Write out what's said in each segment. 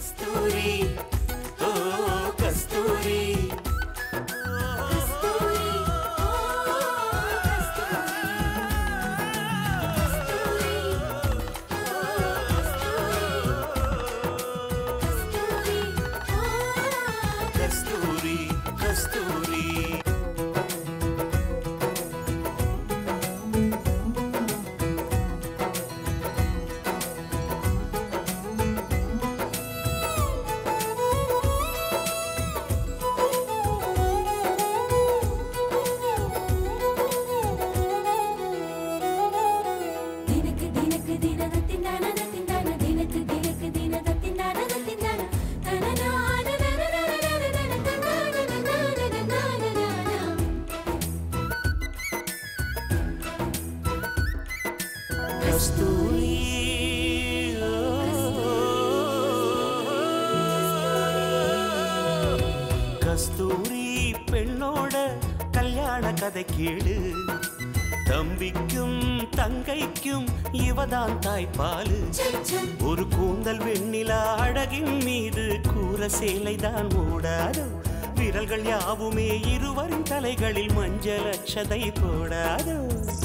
கஸ்தூரி ஓ கஸ்தூரி கஸ்தூரி கஸ்தூரி ದಿನಕ್ಕೆ ದಿನಕ್ಕೆ ದಿನದ ತಿಂದಾನದ ತಿಂದಾನ ದಿನಕ್ಕೆ ದಿನಕ್ಕೆ ದಿನದ ತಿಂದಾನದ ತಿಂದಾನ ತನನಾನ ನನನನನನನ ತನನನನನನನನನ. கஸ்தூரி கஸ்தூரி பெண்ணோட கல்யாண கதை கேளு தம்பிக்கும் தங்கைக்கும் இவதான் தாய்ப்பாலு ஒரு கூந்தல் வெண்ணிலா அழகின் மீது கூற சேலைதான் ஓடாது விரல்கள் யாவுமே இருவரின் தலைகளில் மஞ்சள் அச்சதை போடாது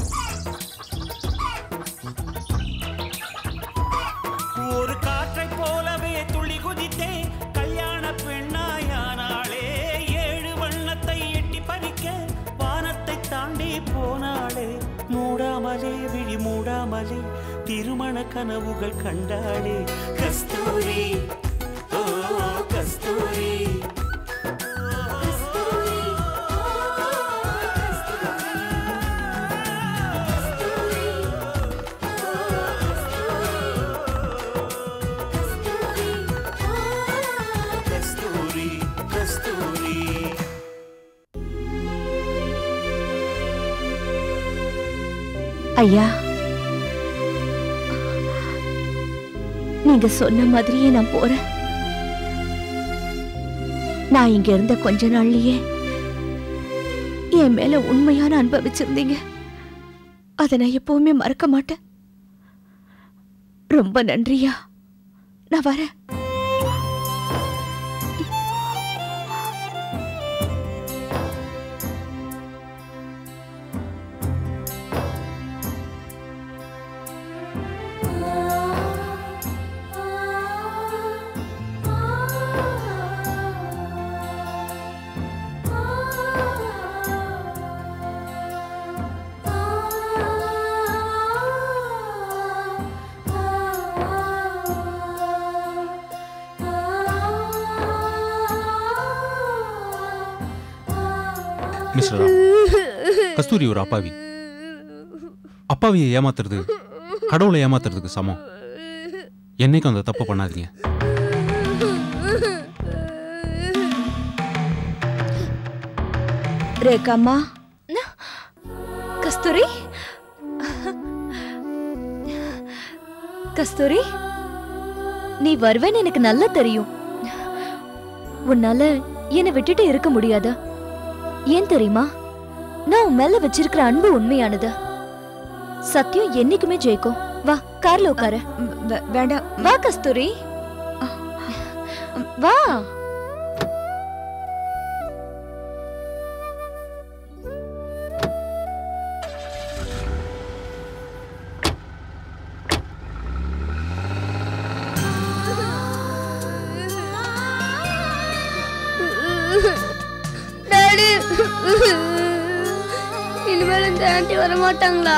ஒரு காற்றை போலவே துள்ளி குதித்தே கல்யாண பெண்ணாயானாளே ஏழு வண்ணத்தை எட்டி பறிக்க வானத்தை தாண்டி போனாளே மூடாமலே விழி மூடாமலே திருமண கனவுகள் கண்டாளே கஸ்தூரி ஓ கஸ்தூரி கஸ்தூரி கஸ்தூரி ஐயா நீங்க சொன்ன மாதிரியே நான் போறேன் நான் இங்க இருந்த கொஞ்ச நாள்லயே என் மேல உண்மையான அன்பை வச்சிருந்தீங்க அதை நான் எப்பவுமே மறக்க மாட்டேன் ரொம்ப நன்றியா நான் வரேன் மிஸ்டர் ராவ் கஸ்தூரி ஒரு அப்பாவி அப்பாவியை ஏமாத்துறது கடவுளை ஏமாத்துறதுக்கு சமம் என்னைக்கும் அந்த தப்பு பண்ணாதீங்க ரேகாம்மா கஸ்தூரி கஸ்தூரி நீ வருவேன்னு எனக்கு நல்லா தெரியும் உன்னால என்னை விட்டுட்டு இருக்க முடியாதா ஏன் தெரியுமா நான் உன் மேல வச்சிருக்கிற அன்பு உண்மையானது சத்தியம் என்னைக்குமே ஜெயிக்கும் வா கார்ல உட்கார வேண்டாம் வா கஸ்தூரி வா டாடி இனிமேல் இந்த ஆண்டி வர மாட்டாங்களா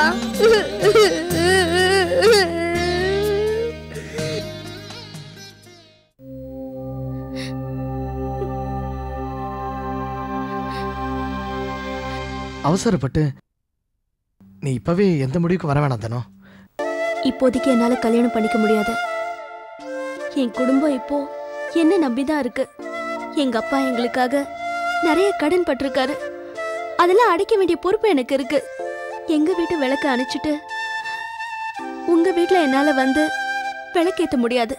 அவசரப்பட்டு நீ இப்பவே எந்த முடிவுக்கு வர வேணாம் தானோ இப்போதைக்கு என்னால கல்யாணம் பண்ணிக்க முடியாது என் குடும்பம் இப்போ என்ன நம்பிதான் இருக்கு எங்க அப்பா எங்களுக்காக நிறைய கடன் பட்டிருக்காரு அதெல்லாம் அடைக்க வேண்டிய பொறுப்பு எனக்கு இருக்கு எங்க வீட்டு விளக்க அணைச்சிட்டு உங்க வீட்ல என்னால வந்து விளக்கேத்த முடியாது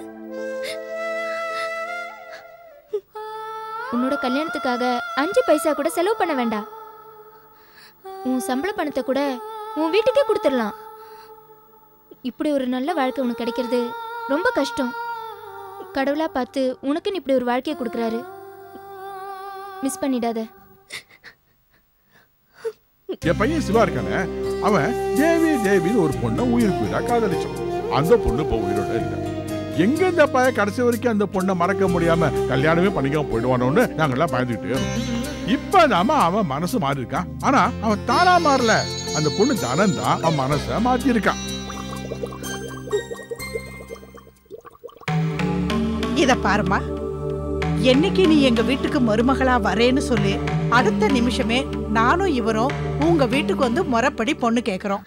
உன்னோட கல்யாணத்துக்காக அஞ்சு பைசா கூட செலவு பண்ண வேண்டாம் உன் சம்பள பணத்தை கூட உன் வீட்டுக்கே கொடுத்துடலாம் இப்படி ஒரு நல்ல வாழ்க்கை உனக்கு கிடைக்கிறது ரொம்ப கஷ்டம் கடவுளா பார்த்து உனக்குன்னு இப்படி ஒரு வாழ்க்கையை கொடுக்குறாரு மிஸ் பண்ணிடாத என் பையன் சிவா இருக்கானே அவன் தேவி தேவின்னு ஒரு பொண்ணை உயிருக்கு உயிரா காதலிச்சான் அந்த பொண்ணு இப்போ உயிரோட இல்லை எங்க இந்த பையன் கடைசி வரைக்கும் அந்த பொண்ணை மறக்க முடியாம கல்யாணமே பண்ணிக்காம போயிடுவானோன்னு நாங்கெல்லாம் பயந்துக்கிட்டே இருந்தோம் இப்ப நாம அவன் மனசு மாறி இருக்கான் ஆனா அவன் தானா மாறல அந்த பொண்ணு தனம் தான் அவன் மனசை மாத்தி இருக்கான் இத பாருமா என்னைக்கு நீ எங்க வீட்டுக்கு மருமகளா வரேன்னு சொல்லி அடுத்த நிமிஷமே நானும் இவரும் உங்க வீட்டுக்கு வந்து முறைப்படி பொண்ணு கேக்குறோம்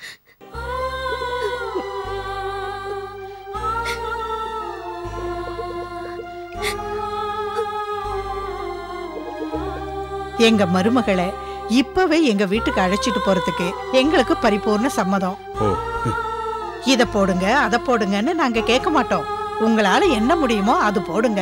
எங்க மருமகளை இப்பவே எங்க வீட்டுக்கு அழைச்சிட்டு போறதுக்கு எங்களுக்கு பரிபூர்ண சம்மதம் ஓ இத போடுங்க அத போடுங்கன்னு நாங்க கேட்க மாட்டோம் உங்களால என்ன முடியுமோ அது போடுங்க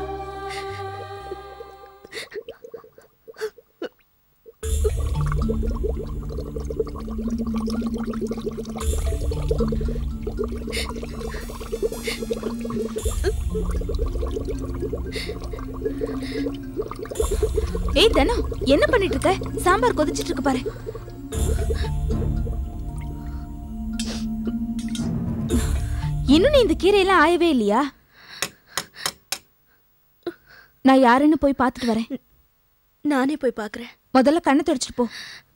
ஏய் தனா என்ன பண்ணிட்டு இருக்க சாம்பார் கொதிச்சிட்டு இருக்கு பாரு இன்னும் நீ இந்த கீரையெல்லாம் ஆயவே இல்லையா நான் யாருன்னு போய் பார்த்துட்டு வரேன் நானே போய் பார்க்கறேன் முதல்ல கண்ணை தொடச்சிட்டு போ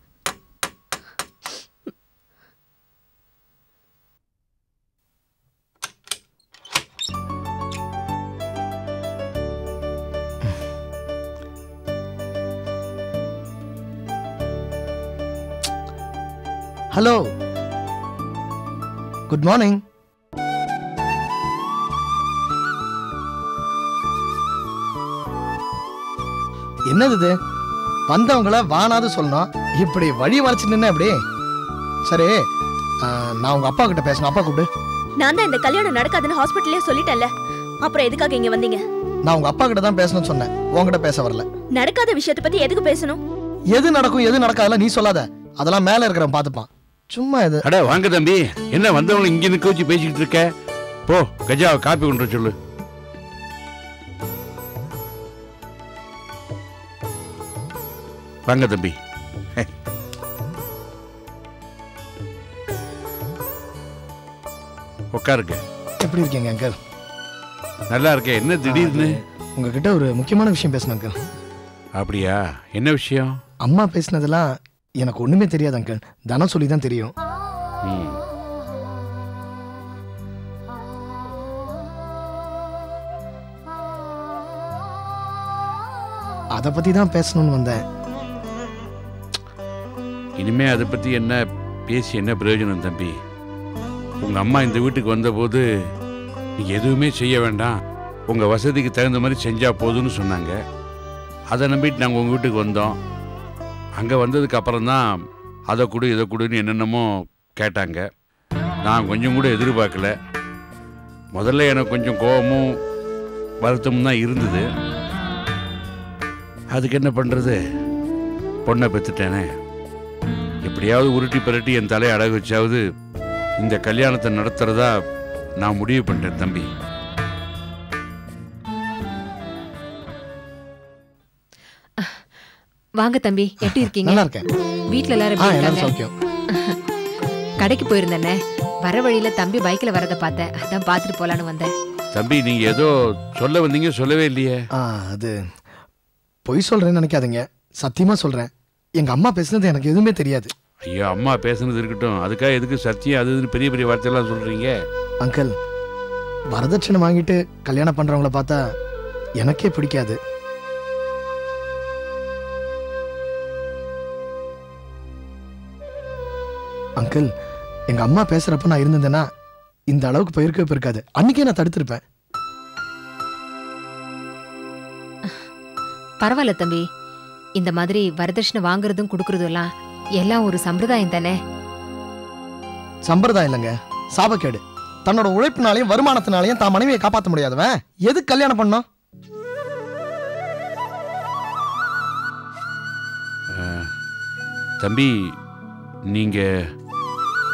ஹலோ குட் மார்னிங் என்னது இது வந்தவங்கள வானாது சொல்லணும் இப்படி வழி வளைச்சு நின்ன எப்படி சரி ஆ, நான் உங்க அப்பா கிட்ட பேசணும் அப்பா கூப்பிடு நான் தான் இந்த கல்யாணம் நடக்காதுன்னு ஹாஸ்பிட்டல்லே சொல்லிட்டேன்ல அப்புறம் எதுக்காக இங்க வந்தீங்க நான் உங்க அப்பா கிட்ட தான் பேசணும்னு சொன்னேன் உன்கிட்ட பேச வரல நடக்காத விஷயத்தை பத்தி எதுக்கு பேசணும் எது நடக்கும் எது நடக்காதுல நீ சொல்லாத அதெல்லாம் மேல இருக்கிறவன் பார்த்துப்பான் சும்மா இது அட வாங்க தம்பி என்ன வந்தவங்களை இங்க நிக்க வச்சு பேசிக்கிட்டு இருக்க போ கஜாவை காப்பி கொண்டு வர சொல்லு வாங்க தம்பி உட்காருங்க எப்படி இருக்கீங்க அங்கிள் நல்லா இருக்கேன் என்ன திடீர்னு உங்ககிட்ட ஒரு முக்கியமான விஷயம் பேசணும் அங்கிள் அப்படியா என்ன விஷயம் அம்மா பேசினதெல்லாம் எனக்கு ஒண்ணுமே தெரியாது அங்கிள் தனம் சொல்லி தான் தெரியும் ம். அதை பத்தி தான் பேசணும்னு வந்தேன் இனிமே அதை பத்தி என்ன பேசி என்ன பிரயோஜனம் தம்பி உங்க அம்மா இந்த வீட்டுக்கு வந்தபோது நீ எதுவுமே செய்ய வேண்டாம் உங்க வசதிக்கு தகுந்த மாதிரி செஞ்சா போதும்னு சொன்னாங்க அதை நம்பிட்டு நாங்கள் உங்க வீட்டுக்கு வந்தோம் அங்கே வந்ததுக்கு அப்புறம் தான் அதை கொடு இதை கொடுன்னு என்னென்னமோ கேட்டாங்க நான் கொஞ்சம் கூட எதிர்பார்க்கல முதல்ல எனக்கு கொஞ்சம் கோபமும் வருத்தமும் தான் இருந்தது அதுக்கு என்ன பண்ணுறது பொண்ணை பெற்றுட்டேனே எப்படியாவது உருட்டி பிரட்டி என் தலையை அடகு வச்சாவது இந்த கல்யாணத்தை நடத்துறதா நான் முடிவு பண்ணிட்டேன் தம்பி வாங்க தம்பி எப்படி இருக்கீங்க நல்லா இருக்கேன் வீட்ல எல்லாரும் ஆ எப்படி எல்லாரும் இருக்காங்க சௌக்கியம் கடைக்கு போயிருந்தேனே வர வழியில தம்பி பைக்ல வரத பார்த்தேன் அதான் பார்த்துட்டு போலான்னு வந்தேன் தம்பி நீங்க ஏதோ சொல்ல வந்தீங்க சொல்லவே இல்லையே ஆ அது பொய் சொல்றேன்னு நினைக்காதீங்க சத்தியமா சொல்றேன் எங்க அம்மா பேசுனது எனக்கு எதுவுமே தெரியாது ஐயோ அம்மா பேசுனது இருக்கட்டும் அதுக்காக எதுக்கு சத்தியம் அது இதுன்னு பெரிய பெரிய வார்த்தையெல்லாம் சொல்றீங்க அங்கிள் வரதட்சணை வாங்கிட்டு கல்யாணம் பண்றவங்கள பார்த்தா எனக்கே பிடிக்காது அங்கிள் எங்க அம்மா பேசுறப்ப நான் இருந்திருந்தேன்னா இந்த அளவுக்கு போயிருக்கவே போயிருக்காது அன்னைக்கே நான் தடுத்திருப்பேன் பரவாயில்ல தம்பி இந்த மாதிரி வரதட்சணை வாங்குறதும் கொடுக்கறதும் எல்லாம் எல்லாம் ஒரு சம்பிரதாயம் தானே சம்பிரதாயம் இல்லைங்க சாபக்கேடு தன்னோட உழைப்பினாலையும் வருமானத்தினாலையும் தான் மனைவியை காப்பாற்ற முடியாதவன் எது கல்யாணம் பண்ணோம் அஹ், தம்பி நீங்க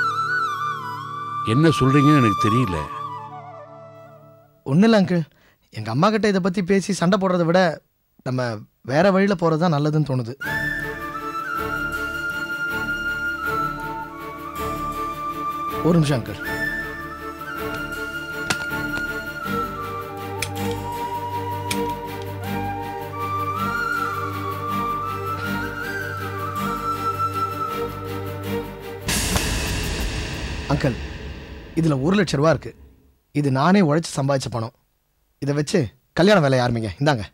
என்ன சொல்றீங்கன்னு எனக்கு தெரியல ஒன்றும் இல்லை அங்கிள் எங்க அம்மா கிட்ட இதை பத்தி பேசி சண்டை போடுறதை விட நம்ம வேற வழியில போறது தான் நல்லதுன்னு தோணுது ஒரு நிமிஷம் அங்கிள் அங்கிள் இதுல ஒரு லட்ச ரூபா இருக்கு இது நானே உழைச்சு சம்பாதிச்ச பணம் இதை வச்சு கல்யாண வேலையை ஆரம்பிங்க இந்தாங்க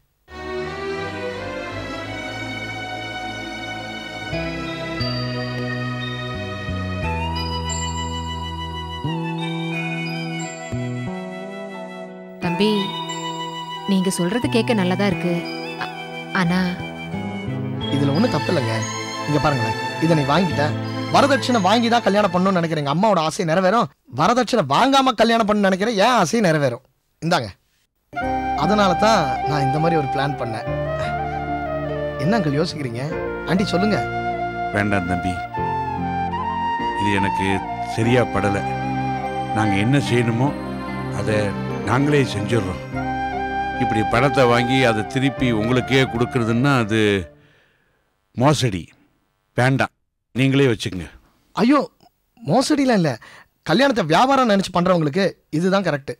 தம்பி நீங்க சொல்றது கேட்க நல்லதா இருக்கு ஆ- ஆனா இதுல ஒன்றும் தப்பு இல்லைங்க இங்க பாருங்களேன் இதை நீ வாங்கிட்ட வரதட்சணை வாங்கி தான் கல்யாணம் பண்ணணும்னு நினைக்கிறேன் எங்க அம்மாவோட ஆசை நிறைவேறும் வரதட்சணை வாங்காம கல்யாணம் பண்ண நினைக்கிறேன் ஏன் ஆசையும் நிறைவேறும் இந்தாங்க அதனால தான் நான் இந்த மாதிரி ஒரு பிளான் பண்ணேன் என்ன அங்கிள் யோசிக்கிறீங்க ஆண்டி சொல்லுங்க வேண்டாம் தம்பி இது எனக்கு சரியா படலை நாங்கள் என்ன செய்யணுமோ அதை நாங்களே செஞ்சிடுறோம் இப்படி பணத்தை வாங்கி அதை திருப்பி உங்களுக்கே கொடுக்கறதுன்னா அது மோசடி வேண்டாம் நீங்களே வச்சுக்கங்க ஐயோ மோசடிலாம் இல்லை கல்யாணத்தை வியாபாரம் நினைச்சு பண்றவங்களுக்கு இதுதான் கரெக்ட்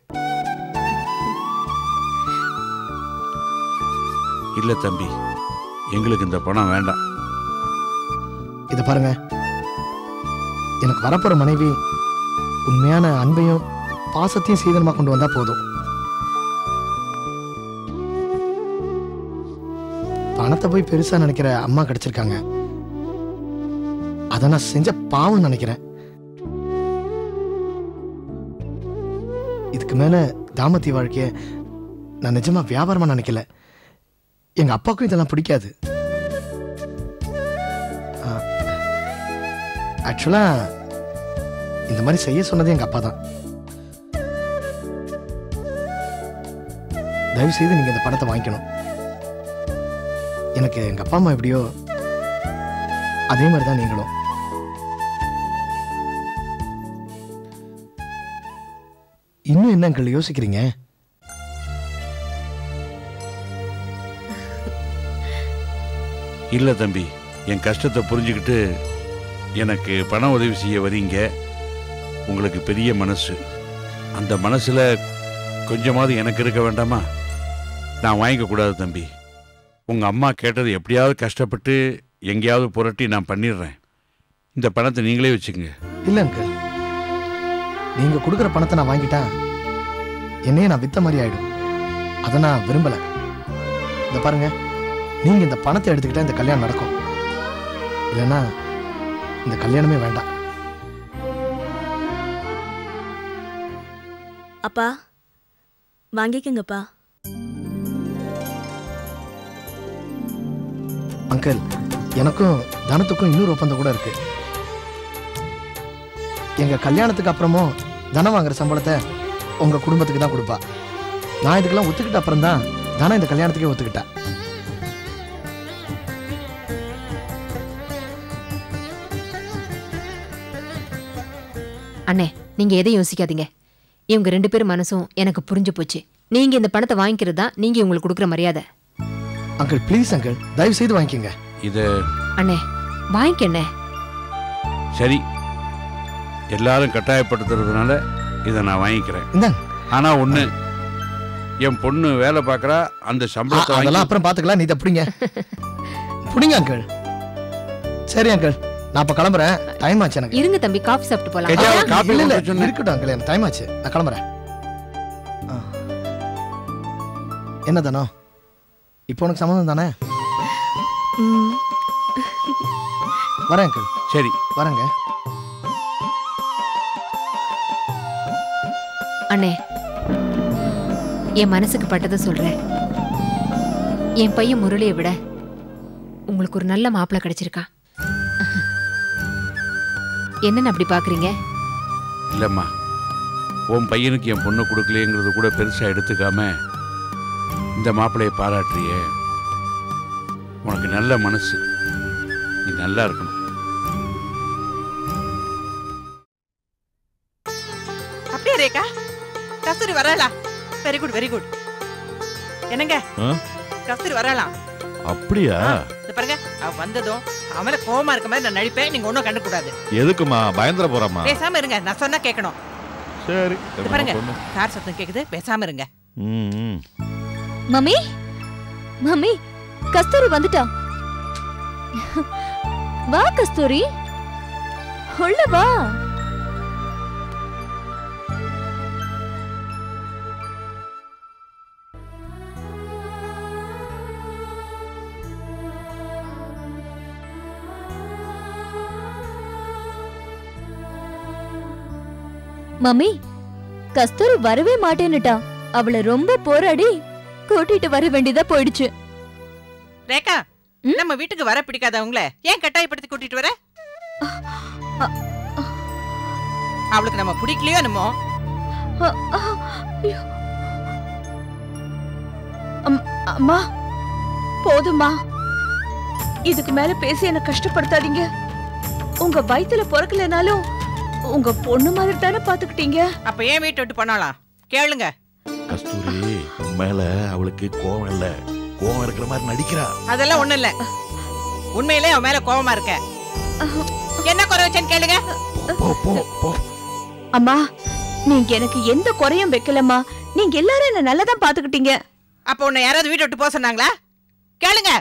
இல்லை தம்பி எங்களுக்கு இந்த பணம் வேண்டாம் இதை பாருங்க எனக்கு வரப்போற மனைவி உண்மையான அன்பையும் பாசத்தையும் சீதனமா கொண்டு வந்தா போதும் பணத்தை போய் பெருசா நினைக்கிற அம்மா கிடைச்சிருக்காங்க அதை நான் செஞ்ச பாவம் நினைக்கிறேன் இதுக்கு மேல தாமத்தி வாழ்க்கைய நான் நிஜமா வியாபாரமா நினைக்கல எங்க அப்பாவுக்கும் இதெல்லாம் பிடிக்காது ஆக்சுவலா இந்த மாதிரி செய்ய சொன்னது எங்க அப்பா தான் தயவு செய்து நீங்க இந்த பணத்தை வாங்கிக்கணும் எனக்கு எங்க அப்பா அம்மா எப்படியோ அதே மாதிரி தான் நீங்களும் இன்னும் என்ன அங்கிள் யோசிக்கிறீங்க இல்லை தம்பி என் கஷ்டத்தை புரிஞ்சுக்கிட்டு எனக்கு பண உதவி செய்ய வரீங்க உங்களுக்கு பெரிய மனசு அந்த மனசில் கொஞ்சமாவது எனக்கு இருக்க வேண்டாமா நான் வாங்கிக்கக்கூடாது தம்பி உங்கள் அம்மா கேட்டது எப்படியாவது கஷ்டப்பட்டு எங்கேயாவது புரட்டி நான் பண்ணிடுறேன் இந்த பணத்தை நீங்களே வச்சுக்கங்க இல்ல அங்கிள் நீங்க கொடுக்குற பணத்தை நான் வாங்கிட்டா என்னையே நான் வித்த மாதிரி ஆயிடும் அதை நான் விரும்பல இந்த பாருங்க நீங்க இந்த பணத்தை எடுத்துக்கிட்டா இந்த கல்யாணம் நடக்கும் இல்லைன்னா இந்த கல்யாணமே வேண்டாம் அப்பா வாங்கிக்கங்கப்பா அங்கிள் எனக்கும் தனத்துக்கும் இன்னொரு ஒப்பந்தம் கூட இருக்கு எங்க கல்யாணத்துக்கு அப்புறமும் தனம் வாங்குற சம்பளத்தை உங்க குடும்பத்துக்கு தான் கொடுப்பா நான் இதுக்கெல்லாம் ஒத்துக்கிட்ட அப்புறம் தான் தனம் இந்த கல்யாணத்துக்கே ஒத்துக்கிட்டா அண்ணே நீங்க எதை யோசிக்காதீங்க இவங்க ரெண்டு பேரும் மனசும் எனக்கு புரிஞ்சு போச்சு நீங்க இந்த பணத்தை வாங்கிக்கிறது தான் நீங்க இவங்களுக்கு கொடுக்குற மரியாதை அங்கிள் ப்ளீஸ் அங்கிள் தயவு செய்து வாங்கிக்கோங்க இதை அண்ணே வாங்கிக்கண்ணே சரி எல்லாரும் கட்டாயப்படுத்துறதுனால இதை நான் வாங்கிக்கிறேன் இந்தாங்க ஆனா ஒண்ணு என் பொண்ணு வேலை பார்க்கறா அந்த சம்பளத்தை அதெல்லாம் வாங்கி அப்புறம் பாத்துக்கலாம் நீ இதை பிடிங்க பிடிங்க அங்கிள் சரி அங்கிள் நான் இப்ப கிளம்புறேன் டைம் ஆச்சு எனக்கு இருங்க தம்பி காஃபி சாப்பிட்டு போலாம் கேட்டா ஆ? காப்பி இல்ல, இல்ல, கொடுக்க சொன்னேன். இருக்கட்டும் அங்கிள் எனக்கு டைம் ஆச்சு நான் கிளம்புறேன் ஆ. என்ன தானோ இப்போ உனக்கு சம்மந்தம் தானே ம் வரேன் அங்கிள் சரி வரேங்க அண்ணே என் மனசுக்கு பட்டதை சொல்றேன் என் பையன் முரளியை விட உங்களுக்கு ஒரு நல்ல மாப்பிள்ளை கிடைச்சிருக்கான் என்னன்னு அப்படி பாக்குறீங்க இல்லைம்மா உன் பையனுக்கு என் பொண்ணு கொடுக்கலையேங்கிறது கூட பெருசாக எடுத்துக்காம இந்த மாப்பிள்ளையை பாராட்டுறியே உனக்கு நல்ல மனசு நீ நல்லா இருக்கணும் அப்படியே ரேகா கஸ்தூரி வரலா வெரி குட் வெரி குட் என்னங்க ஆ? கஸ்தூரி வரலாம் அப்படியா இந்த பாருங்க அவ வந்ததும் அவன் மேல கோவமா இருக்க மாதிரி நான் நடிப்பேன் நீங்க ஒண்ணும் கண்டுக்கூடாது எதுக்குமா பயந்துட போறாமா பேசாம இருங்க நான் சொன்னா கேட்கணும் சரி இந்த பாருங்க கார் சத்தம் கேக்குது பேசாம இருங்க ம், ம். மம்மி மம்மி கஸ்தூரி வந்துட்டா வா கஸ்தூரி உள்ள வா மம்மி கஸ்தூரி வரவே மாட்டேன்னுட்டா அவளை ரொம்ப போராடி கூட்டிட்டு வர வேண்டியதா போயிடுச்சு ரேகா நம்ம வீட்டுக்கு வர பிடிக்காதவங்கள ஏன் கட்டாயப்படுத்தி கூட்டிட்டு வர அவளுக்கு நம்ம பிடிக்கலையோ என்னமோ அம்- அம்மா போதுமா இதுக்கு மேல பேசி என்ன கஷ்டப்படுத்தாதீங்க உங்க வயித்துல பிறக்கலனாலும் உங்க பொண்ணு மாதிரி தானே பாத்துக்கிட்டீங்க அப்ப ஏன் வீட்டை விட்டு பண்ணலாம் கேளுங்க கஸ்தூரி உன் மேல அவளுக்கு கோவம் இல்ல கோவம் இருக்கிற மாதிரி நடிக்கிறா அதெல்லாம் ஒண்ணும் இல்ல உண்மையிலே அவன் மேல கோவமா இருக்க என்ன குறை வச்சேன்னு கேளுங்க போ போ போ அம்மா நீங்க எனக்கு எந்த குறையும் வைக்கலம்மா நீங்க எல்லாரும் என்ன நல்லா தான் பாத்துக்கிட்டீங்க அப்ப உன்னை யாராவது வீட்டை விட்டு போக சொன்னாங்களா கேளுங்க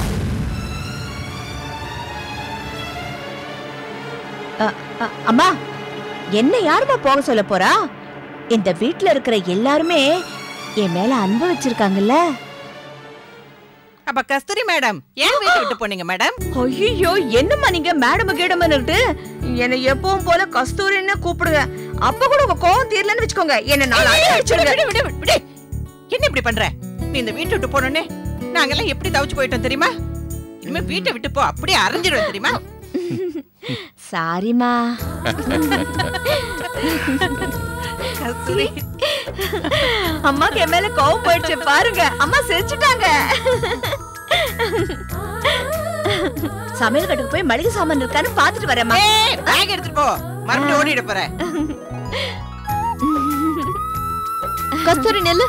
அ- அ- அம்மா என்ன யாரும்மா போக சொல்ல போறா இந்த வீட்ல இருக்கிற எல்லாருமே என் மேல அன்பு வச்சிருக்காங்கல்ல அப்ப கஸ்தூரி மேடம் ஏன் வீட்டை விட்டு போனீங்க மேடம் ஐயோ என்னம்மா நீங்க மேடம் கேடமன்னுட்டு என்னை எப்பவும் போல கஸ்தூரின்னு கூப்பிடுங்க அப்ப கூட உங்க கோவம் தீரலன்னு வச்சுக்கோங்க என்ன நாலு அடி அடிச்சிடுங்க. விடு, விடு, விடு. என்ன இப்படி பண்ற நீ இந்த வீட்டை விட்டு போனோன்னே நாங்கெல்லாம் எப்படி தவிச்சு போயிட்டோம் தெரியுமா இனிமே வீட்டை விட்டு போ அப்படியே அரைஞ்சிடும் தெரியுமா சாரிம்மா கஸ்தூரி அம்மாக்கு என் மேல கோவம் போயிடுச்சு பாருங்க அம்மா சிரிச்சுட்டாங்க சமையல் கட்டுக்கு போய் மளிகை சாமான் இருக்கான்னு பாத்துட்டு வரேம்மா ஏய் பேக் எடுத்துட்டு போ மறுபடியும் ஓடிட போற கஸ்தூரி நெல்லு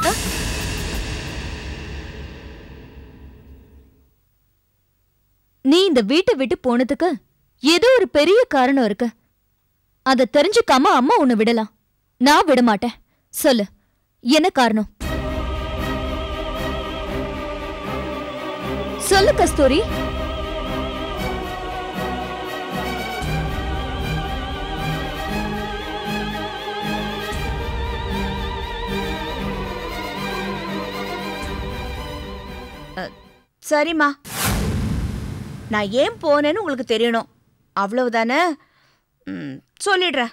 நீ இந்த வீட்டை விட்டு போனதுக்கு ஏதோ ஒரு பெரிய காரணம் இருக்கு அத தெரிஞ்சுக்காம அம்மா உன்னை விடலாம் நான் விட மாட்டேன் சொல்லு என்ன காரணம் சொல்லு கஸ்தூரி சரிம்மா நான் ஏன் போனேன்னு உங்களுக்கு தெரியணும் அவ்வளவுதானே ம், சொல்லிடுறேன்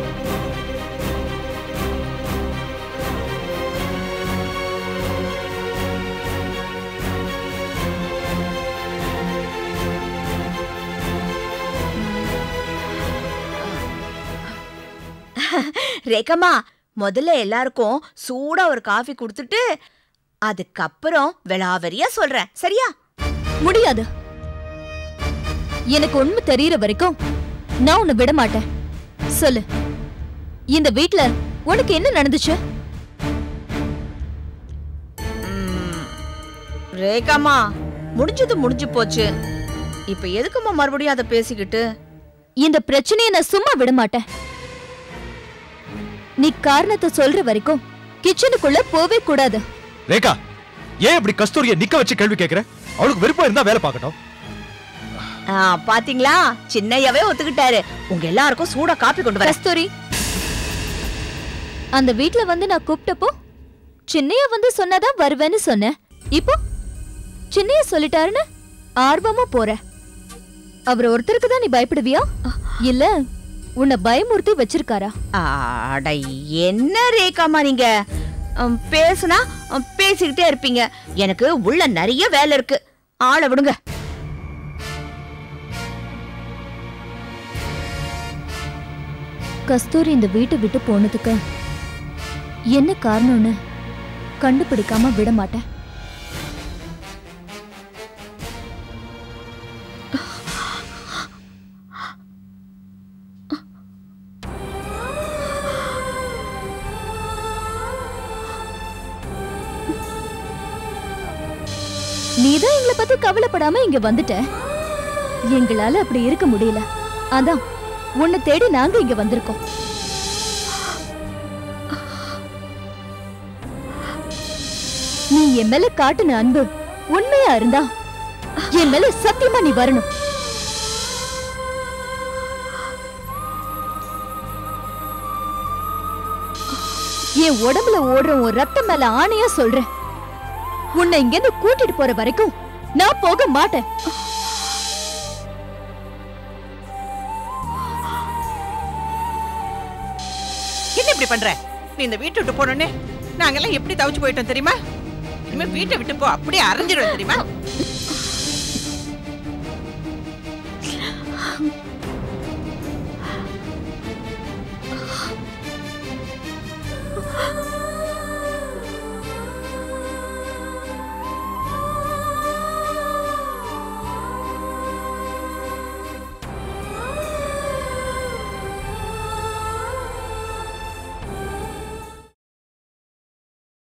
ரேகம்மா முதல்ல எல்லாருக்கும் சூடா ஒரு காஃபி கொடுத்துட்டு அதுக்கப்புறம் விளாவரியா சொல்றேன் சரியா முடியாது எனக்கு உண்மை தெரியற வரைக்கும் நான் உன்னை விட மாட்டேன் சொல்லு இந்த வீட்ல உனக்கு என்ன நடந்துச்சு ரேகாமா முடிஞ்சது முடிஞ்சு போச்சு இப்ப எதுக்கும்மா மறுபடியும் அதை பேசிக்கிட்டு இந்த பிரச்சனையை நான் சும்மா விட மாட்டேன் நீ காரணத்தை சொல்ற வரைக்கும் கிச்சனுக்குள்ள போவே கூடாது ரேகா ஏன் இப்படி கஸ்தூரிய நிக்க வச்சு கேள்வி கேக்குற அவளுக்கு விருப்பம் இருந்தா வேலை பார்க்கட்டும் ஆ, பாத்தீங்களா சின்னையாவே ஒத்துக்கிட்டாரு உங்க எல்லாருக்கும் சூடா காப்பி கொண்டு வர கஸ்தூரி அந்த வீட்ல வந்து நான் கூப்பிட்டப்போ சின்னையா வந்து சொன்னாதான் வருவேன்னு சொன்னேன் இப்போ சின்னையா சொல்லிட்டாருன்னு ஆர்வமா போற அவர் ஒருத்தருக்கு தான் நீ பயப்படுவியா இல்ல உன்னை பயமுறுத்தி வச்சிருக்காரா அட என்ன ரேகாமா நீங்க ம், பேசுனா ம், பேசிக்கிட்டே இருப்பீங்க எனக்கு உள்ள நிறைய வேலை இருக்கு ஆளை விடுங்க கஸ்தூரி இந்த வீட்டை விட்டு போனதுக்கு என்ன காரணம்னு கண்டுபிடிக்காம விட மாட்டேன் நீதான் எங்களை பத்தி கவலைப்படாம இங்க வந்துட்ட எங்களால அப்படி இருக்க முடியல அதான் உன்னை தேடி நாங்க இங்க வந்திருக்கோம் நீ என் மேல காட்டுன அன்பு உண்மையா இருந்தா என் மேல சத்தியமா நீ வரணும் என் உடம்புல ஓடுற உன் ரத்தம் மேல ஆணையா சொல்றேன் உன்னை இங்கிருந்து கூட்டிட்டு போற வரைக்கும் நான் போக மாட்டேன் என்ன இப்படி பண்ற நீ இந்த வீட்டை விட்டு போனோன்னே நாங்கெல்லாம் எப்படி தவிச்சு போயிட்டோம் தெரியுமா இனிமே வீட்டை விட்டு போ அப்படியே அரைஞ்சிடும் தெரியுமா